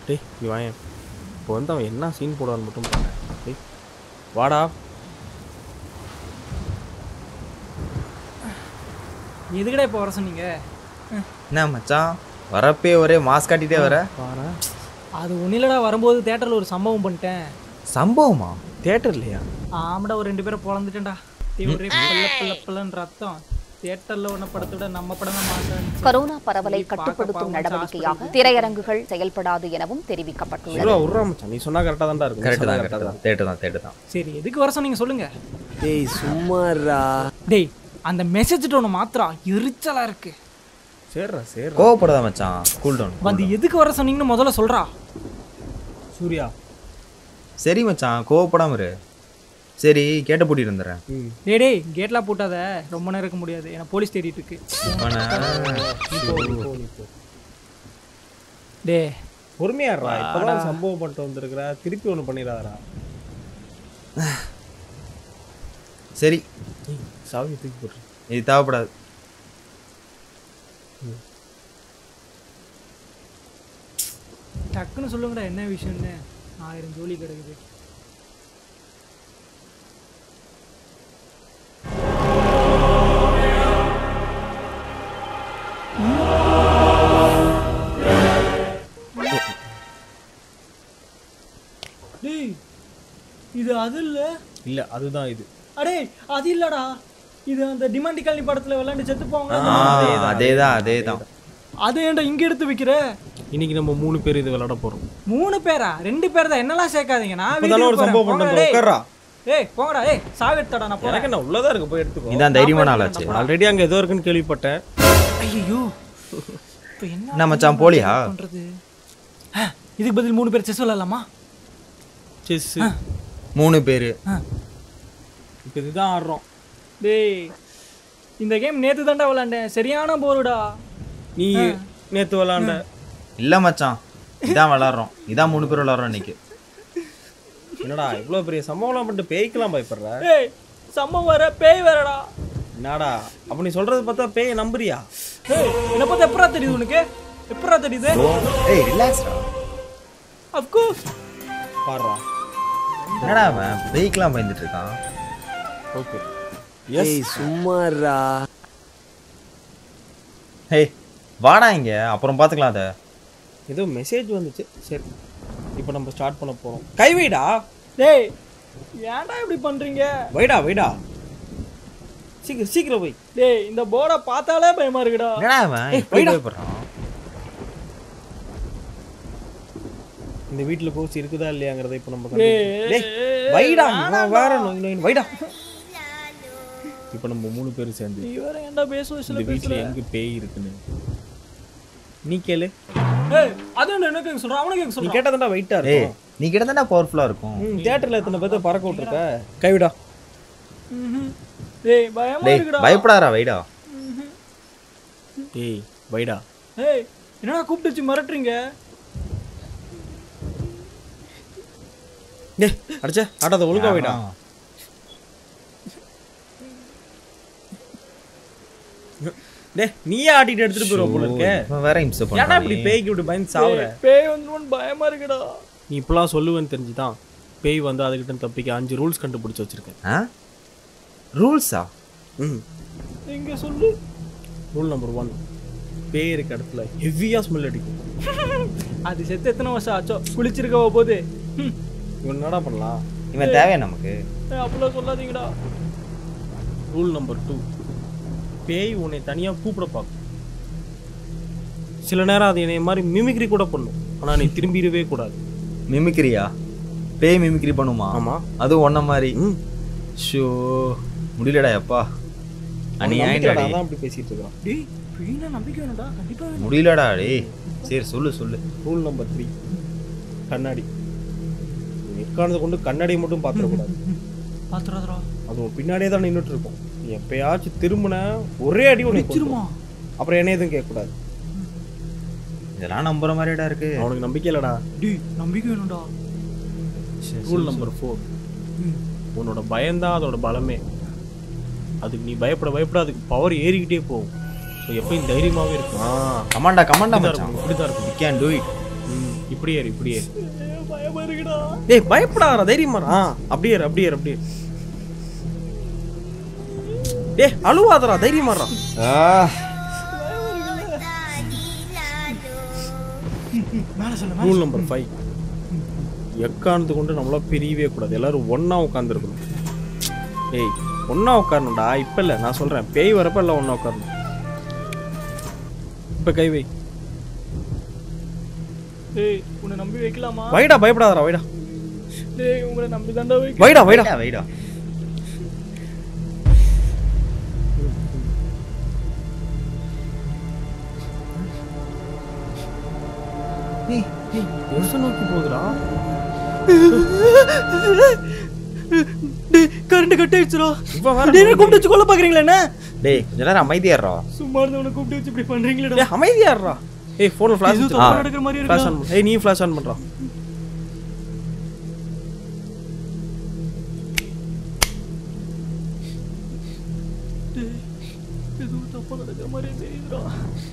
டேய் நீ வாயேன் இப்போ வந்து அவன் என்ன சீன் போடுவான்னு மட்டும் பாரு டேய் வாடா எதுக்கடா இப்போ வர சொன்னீங்க என்ன மச்சான் வரப்பே ஒரே மாஸ்க் காட்டிட்டே வர பாரு அது ஒன்றிலடா வரும்போது தேட்டரில் ஒரு சம்பவம் பண்ணிட்டேன் சம்பவமா தேட்டர் இல்லையா ஆமாடா ஒரு ரெண்டு பேரை பொழந்துட்டேன்டா தீ ஒரே பல்ல பல்ல பல்லன்னு ரத்தம் தேட்டரில் ஒன்ன படத்தை விட நம்ம படம் தான் மாசான் கரோனா பரவலை கட்டுப்படுத்தும் நடவடிக்கையாக திரையரங்குகள் செயல்படாது எனவும் தெரிவிக்கப்பட்டுள்ளது உருவா உருவா மச்சான் நீ சொன்னா கரெக்டாக தான்டா இருக்கும் கரெக்ட் தான் கரெக்டாக கரெக்ட் தான் தேட்டு தான் தேட்டு தான் சரி எதுக்கு வர சொன்னீங்க சொல்லுங்க டேய் சும்மாடா டேய் அந்த மெசேஜ் டோனை மாத்திரா எரிச்சலா இருக்கு சரிடா சரி கோவப்படாத மச்சான் கூல் டவுன் வந்து எதுக்கு வர சொன்னீங்கன்னு முதல்ல சொல்றா சூர்யா சரி மச்சான் கோவப்படாம இரு சரி கேட்ட பூட்டிட்டு வந்துடுறேன் ம் டேய் டேய் கேட்லாம் பூட்டாத ரொம்ப நேரம் இருக்க முடியாது ஏன்னா போலீஸ் தேடிட்டு இருக்கு இவனை- நீ போ நீ போ நீ போ டே பொறுமையாடுறா இப்போதான் சம்பவம் பண்ணிட்டு வந்திருக்கிற திருப்பி ஒன்று பண்ணிடாதடா சரி ஏய், சாவி தூக்கி போட்டுரு இது தேவைப்படாது டக்குன்னு சொல்லுங்கடா என்ன விஷயம்னு ஆயிரம் ஜோலி கிடக்குது டேய் இது அது இல்ல இல்லை அதுதான் இது அடே அது இல்லடா இது அந்த டிமாண்டி காலனி படத்துல விளையாண்டு செத்து போவாங்க அதே தான் அதே தான் அது ஏன்டா இங்க எடுத்து வைக்கிற இன்னைக்கு நம்ம மூணு பேர் இது விளையாட போறோம் மூணு பேரா ரெண்டு பேர் தான் என்னெல்லாம் சேர்க்காதீங்க நான் இப்பதானே ஒரு வீட்டுக்கு சம்பவம் போறேன். பண்ண போங்கடா, டேய். உட்கார்றா ஏய் போங்கடா ஏய் சாவி எடுத்தடா நான் போறேன் எனக்கு என்ன உள்ளதா இருக்கு போய் எடுத்துக்கோ இதான் தைரியமான ஆளாச்சு ஆல்ரெடி அங்க ஏதோ இருக்குன்னு கேள்விப்பட்டேன் ஐயோ இப்போ என்ன என்ன மச்சான் போலியா பண்றது ஆ, இதுக்கு பதில் மூணு பேர் செஸ் விளையாடலாமா செஸ் மூணு பேரு இப்போ இதுதான் ஆடுறோம் டேய் இந்த கேம் நேத்து தான்டா விளையாண்டேன் சரியான போருடா நீ நேத்து விளாண்ட இல்ல மச்சான் இதான் விளாடுறோம் இதான் மூணு பேர் விளாடுறோம் இன்னைக்கு என்னடா இவ்வளவு பெரிய சம்பவம்லாம் பண்ணிட்டு பேய்க்கெல்லாம் பயப்படுற ஏய் சம்பவம் வர பேய் வரடா என்னடா அப்ப நீ சொல்றது பார்த்தா பேயை நம்புறியா ஏய் என்ன பார்த்தா எப்படா தெரியுது உனக்கு எப்படா தெரியுது ஏய் ரிலாக்ஸ்டா அஃப்கோர்ஸ் பாடுறா என்னடா அவன் பேய்க்கெல்லாம் பயந்துட்டு இருக்கான் ஓகே டேய் சும்மாடா ஹே வாடா இங்க அப்புறம் பாத்துக்கலாம் அத ஏதோ மெசேஜ் வந்துச்சு சரி இப்போ நம்ம ஸ்டார்ட் பண்ண போறோம் கை வைடா டேய் ஏன்டா இப்படி பண்றீங்க வைடா வைடா சீக்கிரம் சீக்கிரம் வை டேய் இந்த போர்டை பார்த்தாலே பயமா இருக்குடா என்னடா அவன் இப்படி பயப்படுறான் இந்த வீட்ல கோசி இருக்குதா இல்லையாங்கிறத இப்போ நம்ம டேய், கண்டுபிடிக்கணும். டேய் வைடா இவன் வேற நோய் நோய் வைடா இப்போ நம்ம மூணு பேரும் சேர்ந்து நீ வேற ஏன்டா பேச இந்த வயசுல வீட்ல பேசுற எங்க பேய் இருக்குன்னு நீ கேளு ஏய் அது என்ன என்ன கேட்க சொல்றான் அவனுக்கு கேட்க நீ சொல்றான் கேட்டதாண்டா வெயிட்டா ஏய் இருக்கும் நீ கிட்ட தானே பவர்ஃபுல்லா இருக்கும் ம் தியேட்டர்ல எத்தனை பேர்த்த பறக்க விட்டுருக்க கைவிடா ம்ஹும். டேய் பயமா டேய் இருக்குடா பயப்படாதடா வைடா ஏய் வைடா ஏய் என்னடா கூப்பிட்டு வச்சு மிரட்டுறீங்க டேய் அடிச்சே ஆட்டாத ஒழுங்கா வைடா ஆமா. டேய் நீயே ஆட்டிட்டு எடுத்துட்டு போயிருவ போல இருக்க இவன் வேற இம்சை ஏன்டா பண்றான் இப்படி பேய்க்கு இப்படி பயந்து சாவுற ஏய், பேய் வந்துருவோன்னு பயமா இருக்குடா நீ இப்பெல்லாம் சொல்லுவேன்னு தெரிஞ்சுதான் பேய் வந்து அதுக்கிட்ட தப்பிக்க அஞ்சு ரூல்ஸ் கண்டுபிடிச்சு வச்சிருக்கேன் ஆ ரூல்ஸா ம் எங்க சொல்லு ரூல் நம்பர் ஒன் பேய் இருக்க இடத்துல ஹெவியா ஸ்மெல் அடிக்கும் அது செத்து எத்தனை வருஷம் ஆச்சோ குளிச்சிருக்க போது ம். இவன் என்னடா பண்ணலாம் இவன் தேவையா நமக்கு ஏய், அப்படிலாம் சொல்லாதீங்கடா ரூல் நம்பர் டூ பேய் உன்னை தனியா கூப்பிட பார்க்கும் சில நேரம் அது என்னைய மாதிரி மிமிக்ரி கூட பண்ணும் ஆனா நீ திரும்பிடவே கூடாது மிமிக்ரியா பேய் மிமிக்ரி பண்ணுமா ஆமா அது ஒன்ன மாதிரி ம் ஷோ முடியலடா எப்பா அநியாயம்டா அதான் அப்படி பேசிட்டு இருக்கான் டேய் பேய்னா நம்பிக்கை வேணும்டா கண்டிப்பா வேணும் முடியலடா டேய் சரி சொல்லு சொல்லு ரூல் நம்பர் த்ரீ கண்ணாடி நீ எக்காரணத்தை கொண்டு கண்ணாடியை மட்டும் பார்த்துடக்கூடாது பாத்துறாதடா அது உன் பின்னாடியே தான் நின்றுட்டு இருக்கும் நீ எப்பயாச்சும் திரும்பின ஒரே அடி உனக்கு வச்சிருமா கொன்றும். அப்புறம் என்ன எதுவும் கேட்கக்கூடாது இதெல்லாம் நம்புற மாதிரிடா இருக்கு அவனுக்கு நம்பிக்கை இல்லடா டேய் நம்பிக்கை வேணும்டா ரூல் நம்பர் ஃபோர் உன்னோட பயம்தான் அதோட பலமே அதுக்கு நீ பயப்பட பயப்பட அதுக்கு பவர் ஏறிக்கிட்டே போகும் ஸோ எப்பயும் தைரியமாவே இருக்கும் கமாண்டா கமாண்டா இப்படிதான் மச்சான் இருக்கும் இப்படிதான் இருக்கும் யூ கேன் டூ இட் ம் இப்படி ஏறு இப்படி ஏறு பயமா இருக்குடா டேய் பயப்படாதடா தைரியமா இரு. ஆ அப்படியே ஏறு அப்படியே ஏறு அப்படியே ஏறு. டேய் அழுவாதடா தைரியமா இருடா. மேல சொல்லு ரூல் நம்பர் ஃபைவ் எக்காரணத்து கொண்டு நம்மளா பிரியவே கூடாது எல்லாரும் ஒண்ணா உட்காந்துருக்கணும் ஏய் ஒண்ணா உட்காரணும்டா இப்ப இல்ல நான் சொல்றேன் பேய் வரப்ப எல்லாம் ஒண்ணா உட்காரணும் இப்ப கை வை டேய் உன்னை நம்பி வைக்கலாமா வைடா பயப்படாதடா வைடா டேய் உங்களை நம்பி தாண்டா வைக்க வைடா வைடா வைடா வைடா எச நோக்கி போகுதுடா டேய் கரண்ட் கட் ஆயிடுச்சுடா இவன் வேற டேய் கூப்பிட்டு வச்சு கொல்ல பாக்குறீங்களா என்ன டேய் கொஞ்ச நேரம் அமைதியாடுறா சும்மா இருந்தவனை கூப்பிட்டு வச்சு இப்படி பண்றீங்களேடா டேய் அமைதியா இருடா ஏய் போன்ல ஃபிளாஷ் இது தப்பா நடக்கிற மாதிரி ஃபிளாஷ் இருக்குடா ஆன் ஏய் நீ ஃபிளாஷ் ஆன் பண்றா எதுவும் தப்பா நடக்கிற மாதிரி தெரியுதுடா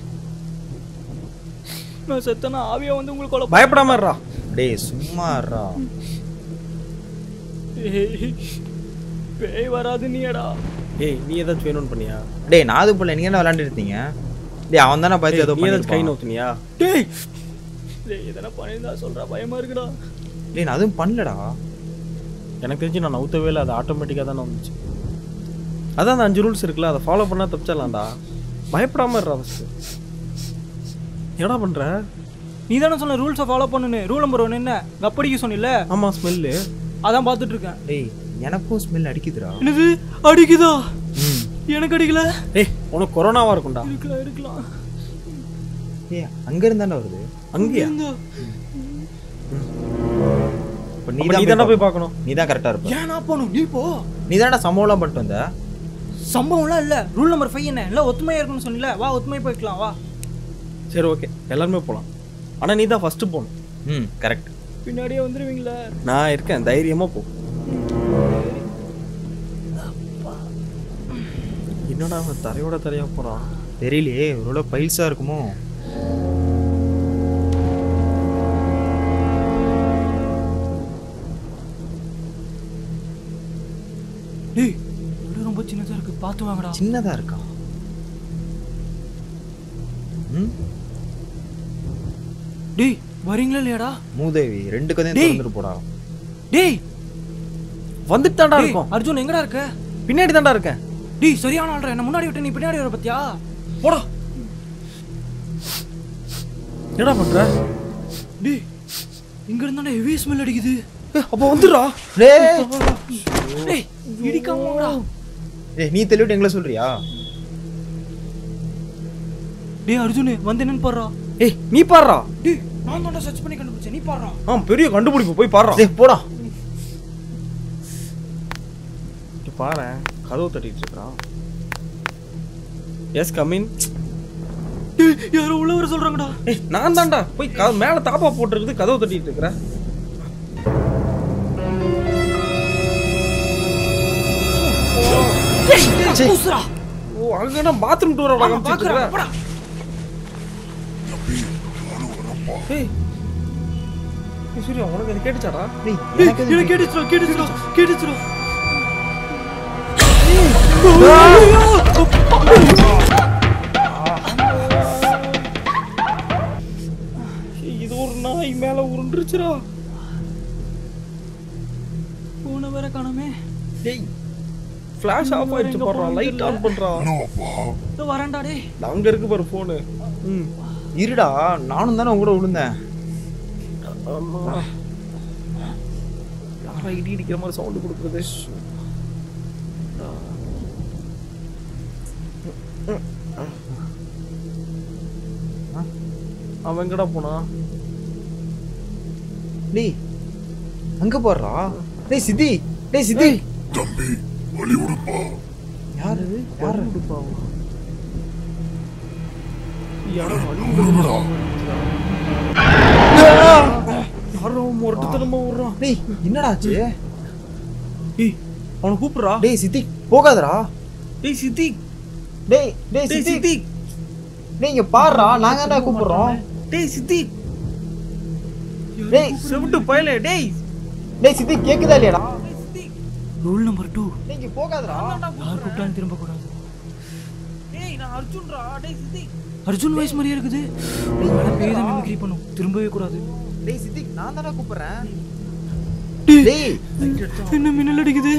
நான் செத்தனா ஆவியா வந்து உங்களுக்கு கொலை பயப்படாம இருடா டேய் சும்மாடுறா ஏய், பேய் வராது நீடா ஏய் நீ ஏதாச்சும் வேணும்னு பண்ணியா டேய் நாது புள்ள நீங்க என்ன விளையாண்டுட்டு இருந்தீங்க டேய் அவன் தானே பார்த்து ஏதோ நீ ஏதாச்சும் கை பண்ணிருப்பான். நோத்துனியா டேய் டேய் இதெல்லாம் பண்ணிருந்தா சொல்றா பயமா இருக்குடா டேய் நான் அதுவும் பண்ணலடா எனக்கு தெரிஞ்சு நான் நவுத்தவே இல்லை அது ஆட்டோமேட்டிக்காக தானே வந்துச்சு அதான் அந்த அஞ்சு ரூல்ஸ் இருக்குல்ல அதை ஃபாலோ பண்ணால் தப்பிச்சிடலாம்டா பயப்படாம இருடா ஃபஸ்ட்டு என்னடா பண்ற நீ தானே சொன்ன ரூல்ஸை ஃபாலோ பண்ணுன்னு ரூல் நம்பர் ஒன்று என்ன கப்படிக்க சொன்னில்ல ஆமா ஸ்மெல்லு அதான் பார்த்துட்டு இருக்கேன் டேய் எனக்கும் ஸ்மெல் அடிக்குதுடா என்னது அடிக்குதா ம் எனக்கு அடிக்கல ஏய் உனக்கு கொரோனாவா இருக்கும்டா இருக்கலாம் இருக்கலாம் ஏய் அங்க இருந்தானே வருது அங்கேயா இந்த இப்ப நீ நீ நீ தானே போய் பார்க்கணும் நீ தான் கரெக்டா இருப்ப ஏன் நான் போகணும் நீ போ நீ தானடா சம்பவம்லாம் பண்ணிட்டு வந்த சம்பவம்லாம் இல்ல ரூல் நம்பர் ஃபைவ் என்ன இல்ல ஒத்துமையா இருக்குன்னு சொன்னீல வா ஒத்துமை போய்க்கலாம் வா சரி ஓகே எல்லாருமே போகலாம் ஆனா நீ தான் ஃபர்ஸ்ட் போகணும் ம் கரெக்ட் பின்னாடியே வந்துருவீங்களா நான் இருக்கேன் தைரியமா போ என்னடா அவன் தரையோட தரையா போறான் தெரியலையே ஒருவேளை பைல்ஸா இருக்குமோ டேய் வீடு ரொம்ப சின்னதா இருக்கு பார்த்து வாங்கடா சின்னதா இருக்கா ம் டேய் வரீங்களா இல்லையாடா மூதேவி ரெண்டு கதையும் டேய். திறந்துட்டு போடா டேய் வந்துட்டு தான்டா டேய், இருக்கும் அர்ஜுன் எங்கடா இருக்க பின்னாடி தான்டா இருக்கேன் டேய் சரியான ஆள்றா என்ன முன்னாடி விட்டு நீ பின்னாடி வர பத்தியா போடா என்னடா பண்ற டேய் இங்க இருந்தா ஹெவி ஸ்மெல் அடிக்குது ஏய், அப்ப வந்துடுறா டேய் டேய் இடிக்காம வாங்கடா ஏய் நீ தெளிவிட்டு எங்களை சொல்றியா டேய் அர்ஜுன் வந்து என்னன்னு பாடுறா ஏய் நீ பாடுறா டேய் நான் தான்டா சர்ச் பண்ணி கண்டுபிடிச்சேன் நீ பாடுறா ஆ பெரிய கண்டுபிடிப்பு போய் பாடுறா டேய் போடா இங்க பாரேன் கதவு தட்டிட்டு இருக்கான் எஸ் கமின் டேய் யாரோ உள்ள வர சொல்றாங்கடா ஏய் நான் தான்டா போய் க மேல தாப்பா போட்டுருக்குது கதவு தட்டிட்டு இருக்கிறேன் டேய் கூசுடா ஓ அங்கடா பாத்ரூம் டூர் ஆமா பாக்குறா போடா ஏய் ஏய், சூர்யா உனக்கு அது கேட்டுச்சாடா டேய் டேய் எனக்கு எனக்கு கேட்டுச்சுடா கேட்டுச்சுடா கேட்டுச்சுடா ஏய், இது ஒரு நாய் மேல உருண்டுருச்சுடா போன வேற காணோமே டேய் ஃபிளாஷ் ஆஃப் ஆயிடுச்சு எங்க பாடுறா போனோம்னு லைட் ஆன் பண்றா இதோ வரேன்டா டேய் அங்க இருக்கு பாரு போனு ம் இருடா நானும் தானே உன் கூட விழுந்தேன் ஆமா யாரா இடி இடிக்கிற மாதிரி சவுண்ட் கொடுக்குறது அவன் எங்கடா போனா டேய் அங்க போடுறா டேய் சித்தி டேய் சித்தி யாரு இது? யாரு யாரோ யாரோ முரட்டுத்தனமா விடுறான் டேய் என்னடா ஆச்சு ஏய் அவனை கூப்பிடுறா டேய் சித்தி போகாதடா டேய் சித்தி டேய் டேய் டேய் சித்தி சித்தி டேய் இங்க பாருடா நாங்க என்ன கூப்பிடுறோம் டேய் சித்தி டேய் செவிட்டு பயலே டேய் டேய் சித்தி கேக்குதா இல்லையாடா ரூல் நம்பர் டூ நீங்க போகாதடா யார் கூப்பிட்டாலும் திரும்ப கூடாது டேய் நான் அர்ஜுன்டா டேய் சித்தி அர்ஜுன் வயசு மாதிரியே இருக்குது வேணா பேய் தான் மிமிக்ரி பண்ணும் திரும்பவே கூடாது டேய் சித்தி நான் தானே கூப்பிடுறேன் டேய். டேய் என்ன மின்னல் அடிக்குது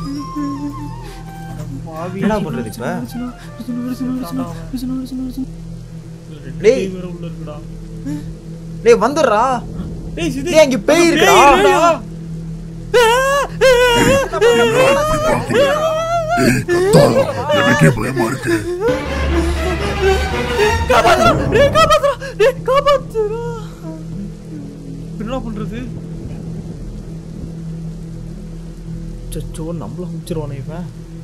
என்னடா பண்றது இப்ப விஷ்ணு, விஷ்ணு, விஷ்ணு, விஷ்ணு, விஷ்ணு, விஷ்ணு, விஷ்ணு. டேய் வேற உள்ள இருக்குடா டேய் வந்துடுறா டேய் சித்தி டேய் அங்க பேய் இருக்குடா இருக்குடா. எனக்கே பயமா இருக்கு என்ன பண்றது சச்சோ நம்மள முடிச்சிருவானே இவன்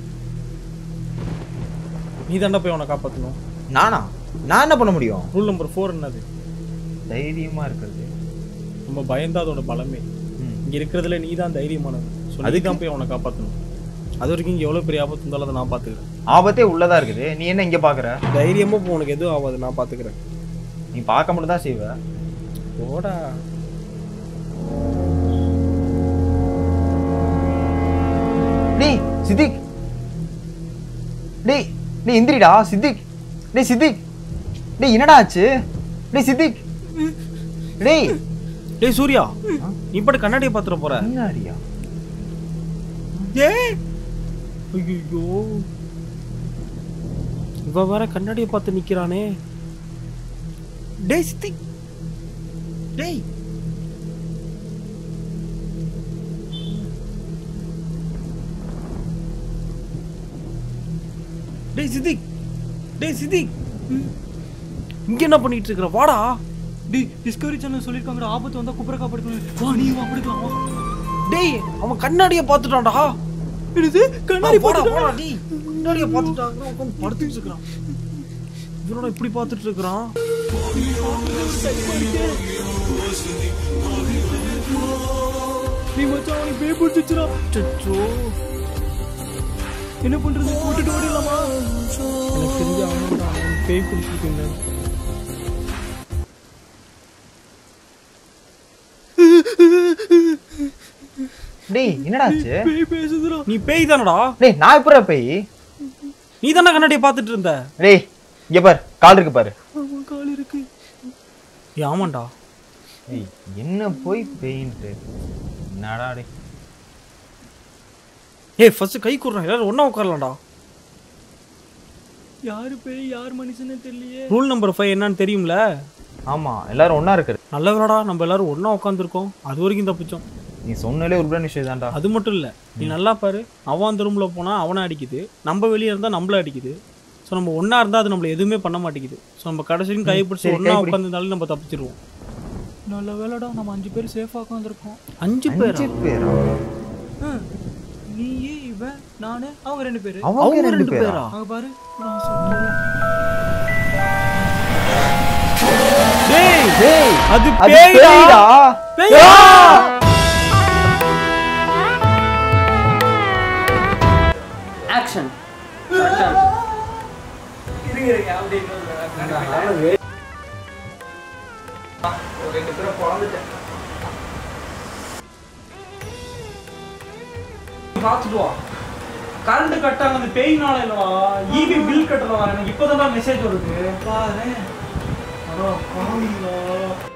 நீ தாண்டா போய் அவனை காப்பாத்தணும் நானா நான் என்ன பண்ண முடியும் ரூல் நம்பர் ஃபோர் என்னது தைரியமா இருக்கிறது நம்ம பயந்தா அதோட பலமே ம். இங்க இருக்கிறதுல நீ தான் தைரியமானது ஸோ நீ அதுக்கு- தான் போய் அவனை காப்பாத்தணும் அது வரைக்கும் இங்க எவ்வளவு பெரிய ஆபத்து இருந்தாலும் அதை நான் பாத்துக்கிறேன் ஆபத்தே உள்ளதா இருக்குது நீ என்ன இங்க பாக்குற தைரியமா போ உனக்கு எதுவும் ஆகாது நான் பாத்துக்கிறேன் நீ பார்க்க மட்டும் தான் செய்வ போடா டேய் சித்திக் டேய் டேய் எந்திரிடா சித்திக் டேய் சித்திக் டேய் என்னடா ஆச்சு டேய் சித்திக் டேய் டேய் சூர்யா நீ பாட்டு கண்ணாடியை பாத்துற போற என்னடியா ஏய் ஐயோ இவ வேற கண்ணாடியை பார்த்து நிக்கிறானே டேய் சித்தி டேய் டேய் சித்திக் டேய் சித்திக் இங்க என்ன பண்ணிட்டு இருக்கிற வாடா டேய் டிஸ்கவரி சேனல் சொல்லிருக்காங்கடா ஆபத்து வந்தா குப்புற காப்பாடுக்கணும் வா நீ வா அப்படிக்கலாம் வா டேய் அவன் கண்ணாடியை பார்த்துட்டான்டா என்னது கண்ணாடி போடா போடா போடா டேய் கண்ணாடியை பார்த்துட்டாங்க உட்காந்து படுத்துட்டு இருக்கிறான் இவனோட இப்படி பார்த்துட்டு இருக்கிறான் நீ மச்சான் அவனுக்கு பேய் பிடிச்சிச்சுடா அச்சோ என்ன பண்றது போட்டுட்டு ஓடிடலாமா எனக்கு தெரிஞ்ச அவன் அவன் பேய் பிடிச்சிருக்கீங்க டேய் என்னடா ஆச்சு பேய் பேசுதுடா நீ பேய் தானடா டேய் நான் எப்படா பேய் நீ தானே கண்ணாடியை பார்த்துட்டு இருந்த டேய் இங்க பாரு கால் இருக்கு பாரு ஆமா கால் இருக்கு ஏய் ஆமாண்டா டேய் என்ன போய் பேயின்ட்டு என்னடா டேய் ஏய் ஃபர்ஸ்ட் கை கூடுறான் எல்லாரும் ஒண்ணா உட்காரலாம்டா யாரு பேய் யார் மனுஷனே தெரியலையே ரூல் நம்பர் ஃபைவ் என்னன்னு தெரியும்ல ஆமா எல்லாரும் ஒண்ணா இருக்கிறது நல்ல வேலைடா நம்ம எல்லாரும் ஒண்ணா உட்காந்துருக்கோம் அது வரைக்கும் தப்பிச்சோம் நீ சொன்னாலே ஒரு விஷயம் தான்டா அது மட்டும் இல்ல நீ நல்லா பாரு அவன் அந்த ரூம்ல போனா அவனை அடிக்குது நம்ம வெளியே இருந்தா நம்மள அடிக்குது ஸோ நம்ம ஒண்ணா இருந்தா அது நம்மள எதுவுமே பண்ண மாட்டேங்குது ஸோ நம்ம கடைசியும் கை பிடிச்சி சரி, ஒண்ணா கைப்பிடி. உட்காந்துருந்தாலும் நம்ம தப்பிச்சிருவோம் நல்ல வேலைடா நம்ம அஞ்சு பேர் சேஃபா உட்காந்துருக்கோம் அஞ்சு பேர் அஞ்சு பேரா நீ இவன் நானு அவங்க ரெண்டு பேரு அவங்க ரெண்டு பேரா அங்க பாரு நான் சொல்றேன். டேய் டேய் அது அது பேய்டா பேய்டா பேயா ஆக்ஷன் பார்த்துட்டு வா கரண்ட் கட் ஆகுது பேய்னால இல்லடா ஈபி பில் கட்டலாம் எனக்கு இப்போதான் மெசேஜ் வருது பாரு அடா பாவிங்களா